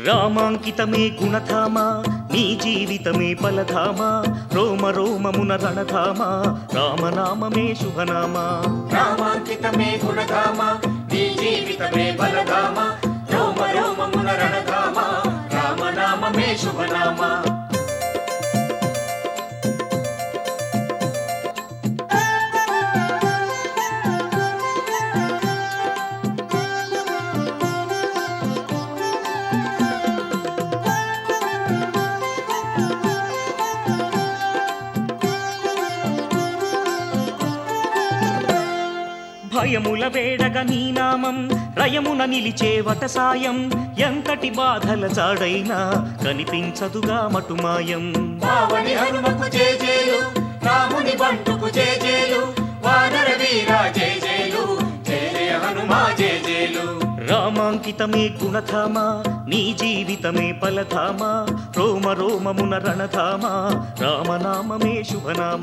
రామాంకితమే గుణధామ నీ జీవితమే ఫలధామ రోమ రోమమున రణధామ రామనామమే శుభనామ రామాంకితమే గుణధామ నీ జీవితమే బలధామ రోమ రోమమున రణధామ రామనామమే శుభనామ భయముల వేడగ నీ నామం రయమున నిలిచే వటసాయం ఎంతటి బాధల చాడైనా కనిపించదుగా మటుమాయం పావని హనుమకు జేజేలు రాముని బంటుకు జేజేలు వానర వీర జేజేలు జయ జయ హనుమా జేజేలు రామాంకితమే గుణధామ నీ జీవితమే ఫలధామ రోమ రోమమున రణధామ రామనామమే శుభనామ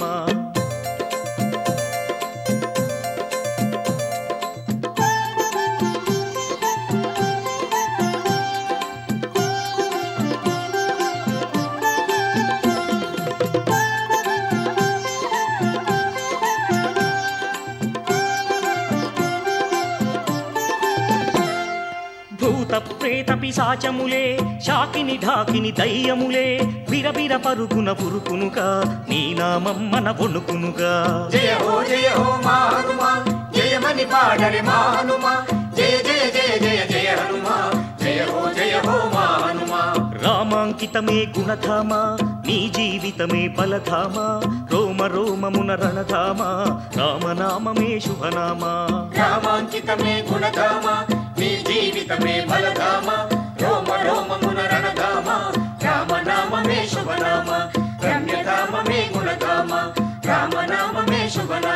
భూత ప్రేత పిశాచములే శాకిని ఢాకిని దయ్యములే బిరబిర పరుగున పురుకునుగా నీ నామం మన వణుకునుగా జయ హో జయ హో మా హనుమా జయమని పాడరి మా హనుమా జయ జయ జయ జయ జయ హనుమా జయ హో జయ హో మా హనుమా రామాంకితమే గుణధామ నీ జీవితమే ఫలధామ రోమ రోమమున రణధామ రామనామమే శుభనామ రామాంకితమే గుణధామ నీ జీవితమే బలధామ రోమ రోమమున రణధామ రామనామమే శుభనామ రమ్యధామమే గుణధామ రామనామమే శుభనామ